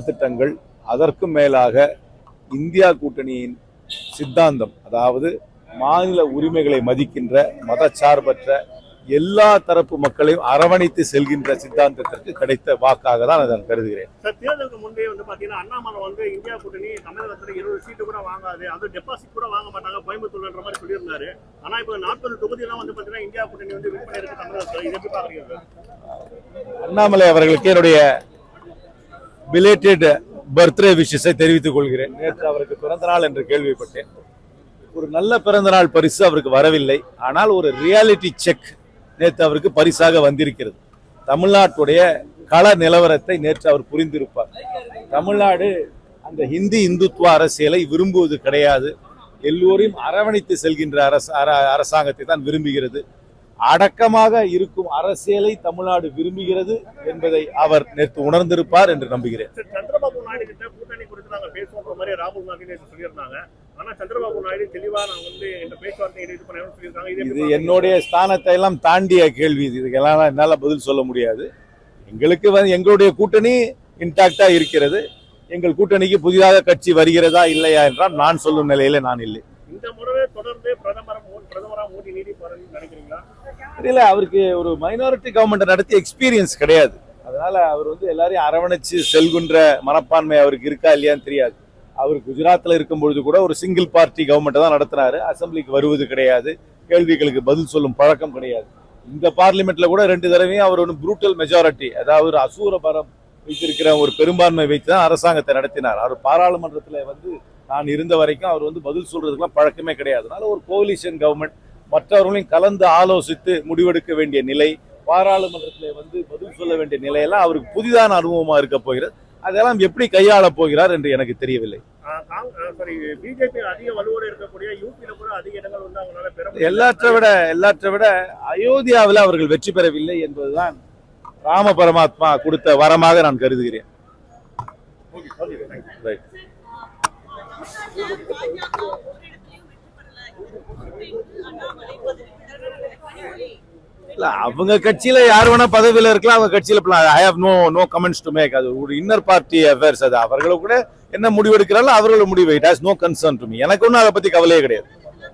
திட்டங்கள் அதற்கும் மேலாக இந்தியா கூட்டணியின் சித்தாந்தம் அதாவது மாநில உரிமைகளை மதிக்கின்ற மதச்சார்பற்ற எல்லா தரப்பு மக்களையும் அரவணைத்து செல்கின்ற சித்தாந்தத்திற்கு கிடைத்த வாக்காக தான் அதை நான் கருதுகிறேன் சார் தேர்தலுக்கு முன்பே வந்து பாத்தீங்கன்னா அண்ணாமலை வந்து இந்தியா கூட்டணி தமிழகத்துல இருபது சீட்டு கூட வாங்காது அது டெபாசிட் கூட வாங்க மாட்டாங்க கோயம்புத்தூர்ன்ற மாதிரி சொல்லியிருந்தாரு ஆனா இப்போ நாற்பது தொகுதியெல்லாம் வந்து பாத்தீங்கன்னா இந்தியா கூட்டணி வந்து விற்பனை இருக்கு தமிழகத்துல இது எப்படி பாக்குறீங்க சார் அண்ணாமலை அவர்களுக்கு என்னுடைய பிலேட்டட் பர்த்டே விஷஸை தெரிவித்துக் கொள்கிறேன் நேற்று அவருக்கு பிறந்த நாள் என்று கேள்விப்பட்டேன் ஒரு நல்ல பிறந்த நாள் பரிசு அவருக்கு வரவில்லை ஆனால் ஒரு ரியாலிட்டி செக் நேற்று அவருக்கு பரிசாக வந்திருக்கிறது தமிழ்நாட்டுடைய கள நிலவரத்தை நேற்று அவர் புரிந்திருப்பார் தமிழ்நாடு அந்த ஹிந்தி இந்துத்துவ அரசியலை விரும்புவது கிடையாது எல்லோரையும் அரவணைத்து செல்கின்ற அரச அர- அரசாங்கத்தை தான் விரும்புகிறது அடக்கமாக இருக்கும் அரசியலை தமிழ்நாடு விரும்புகிறது என்பதை அவர் நேற்று உணர்ந்திருப்பார் என்று நம்புகிறேன் சார் சந்திரபாபு நாயுடு கிட்ட கூட்டணி குறித்து நாங்க பேசுவோன்ற மாதிரி ராகுல் காந்தி நேற்று சொல்லியிருந்தாங்க ஆனா சந்திரபாபு நாயுடு தெளிவா நான் வந்து இந்த பேச்சுவார்த்தை இது பண்ணணும்னு சொல்லியிருக்காங்க இது எப்படி இது பாக்குறீங்க? என்னுடைய ஸ்தானத்தை எல்லாம் தாண்டிய கேள்வி இது இதுக்கெல்லாம் என்னால பதில் சொல்ல முடியாது எங்களுக்கு வந்து எங்களுடைய கூட்டணி இன்டாக்டா இருக்கிறது எங்கள் கூட்டணிக்கு புதிதாக கட்சி வருகிறதா இல்லையா என்றால் நான் சொல்லும் நிலையில நான் இல்லை இந்த முறை தொடர்ந்து பிரதமர் மோ- பிரதமரா மோடி நீடிப்பாருன்னு நினைக்கிறீங்களா தெரியல அவருக்கு ஒரு மைனாரிட்டி கவர்மெண்ட் நடத்தி எக்ஸ்பீரியன்ஸ் கிடையாது அதனால அவர் வந்து எல்லாரையும் அரவணைச்சு செல்கின்ற மனப்பான்மை அவருக்கு இருக்கா இல்லையான்னு தெரியாது அவர் குஜராத்ல இருக்கும் பொழுது கூட ஒரு சிங்கிள் பார்ட்டி கவர்மெண்ட் தான் நடத்தினாரு அசெம்பிளிக்கு வருவது கிடையாது கேள்விகளுக்கு பதில் சொல்லும் பழக்கம் கிடையாது இந்த பார்லிமெண்ட்ல கூட ரெண்டு தடவையும் அவர் ஒரு புரூட்டல் மெஜாரிட்டி அதாவது ஒரு அசூர பரம் வைத்திருக்கிற ஒரு பெரும்பான்மை வைத்து தான் அரசாங்கத்தை நடத்தினார் அவர் பாராளுமன்றத்துல வந்து நான் இருந்த வரைக்கும் அவர் வந்து பதில் சொல்றதுக்கெல்லாம் பழக்கமே கிடையாது அதனால ஒரு கோலிஷன் கவர்மெண்ட் மற்றவர்களையும் கலந்து ஆலோசித்து முடிவெடுக்க வேண்டிய நிலை பாராளுமன்றத்தில் வந்து பதில் சொல்ல வேண்டிய நிலையெல்லாம் அவருக்கு புதிதான அனுபவமா இருக்க போகிறது அதெல்லாம் எப்படி கையாள போகிறார் என்று எனக்கு தெரியவில்லை சாரி பிஜேபி அதிக வலுவோடு இருக்கக்கூடிய யூபியில கூட அதிக இடங்கள் வந்து அவங்களால பெற முடியல. எல்லாற்றை விட எல்லாற்றை விட அயோத்தியாவில் அவர்கள் வெற்றி பெறவில்லை என்பதுதான் ராம பரமாத்மா கொடுத்த வரமாக நான் கருதுகிறேன் Right. இல்ல அவங்க கட்சியில யார் வேணா பதவியில இருக்கலாம் அவங்க கட்சியில I have no no comments to make அது ஒரு இன்னர் பார்ட்டி அஃபேர்ஸ் அது அவர்களும் கூட என்ன முடிவு எடுக்கிறாங்களோ அவர்களோட முடிவு it has no concern to me எனக்கு ஒன்றும் அதை பத்தி கவலையே கிடையாது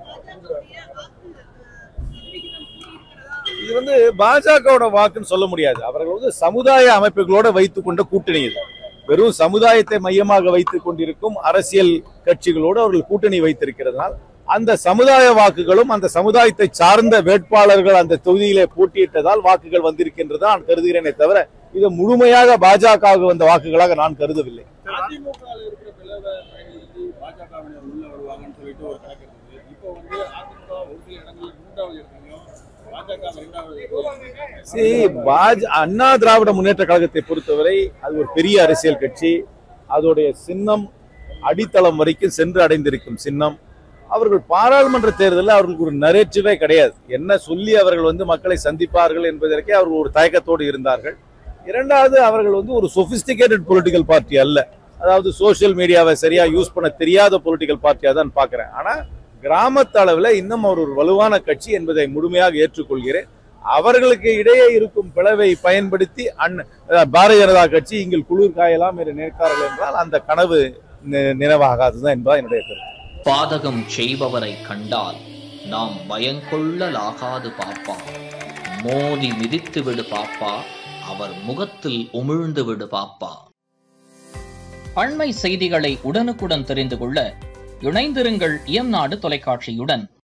இது வந்து பாஜகவோட வாக்குன்னு சொல்ல முடியாது அவர்கள் வந்து சமுதாய அமைப்புகளோட வைத்துக் கொண்ட கூட்டணி இது வெறும் சமுதாயத்தை மையமாக வைத்துக் கொண்டிருக்கும் அரசியல் கட்சிகளோடு அவர்கள் கூட்டணி வைத்திருக்கிறதுனால் அந்த சமுதாய வாக்குகளும் அந்த சமுதாயத்தை சார்ந்த வேட்பாளர்கள் அந்த தொகுதியிலே போட்டியிட்டதால் வாக்குகள் வந்திருக்கின்றது நான் கருதுகிறேனே தவிர இது முழுமையாக பாஜகவுக்கு வந்த வாக்குகளாக நான் கருதவில்லை அதிமுக இருக்கிற பிளவ பயணிகளுக்கு பாஜகவினர் உள்ள வருவாங்கன்னு சொல்லிட்டு ஒரு கணக்கு இருந்தது இப்போ வந்து அதிமுக ஒரு சில இடங்களில் மூன்றாவது இடத்துலையும் பாஜக இரண்டாவது இடத்துலையும் See, பாஜ அண்ணா திராவிட முன்னேற்ற கழகத்தை பொறுத்தவரை அது ஒரு பெரிய அரசியல் கட்சி அதோடைய சின்னம் அடித்தளம் வரைக்கும் சென்று அடைந்திருக்கும் சின்னம் அவர்கள் பாராளுமன்ற தேர்தலில் அவர்களுக்கு ஒரு நரேட்டிவே கிடையாது என்ன சொல்லி அவர்கள் வந்து மக்களை சந்திப்பார்கள் என்பதற்கே அவர்கள் ஒரு தயக்கத்தோடு இருந்தார்கள் இரண்டாவது அவர்கள் வந்து ஒரு சொபிஸ்டிகேட்டட் பொலிட்டிக்கல் பார்ட்டி அல்ல அதாவது சோஷியல் மீடியாவை சரியா யூஸ் பண்ண தெரியாத பொலிட்டிக்கல் பார்ட்டியா தான் பார்க்கிறேன் ஆனா கிராமத்து அளவில் இன்னும் அவர் ஒரு வலுவான கட்சி என்பதை முழுமையாக ஏற்றுக்கொள்கிறேன் அவர்களுக்கு இடையே இருக்கும் பிளவை பயன்படுத்தி அண்ண அஹ் பாரதிய ஜனதா கட்சி இங்கில் குளிர் காயலாம் என்று நினைத்தார்கள் என்றால் அந்த கனவு நி- நினைவாகாதுதான் என்பதா என்னுடைய கருத்து பாதகம் செய்பவரை கண்டால் நாம் பயங்கொள்ளலாகாது பாப்பா மோதி மிதித்து விடு பாப்பா அவர் முகத்தில் உமிழ்ந்து விடு பாப்பா அண்மை செய்திகளை உடனுக்குடன் தெரிந்து கொள்ள இணைந்திருங்கள் இயம்நாடு தொலைக்காட்சியுடன்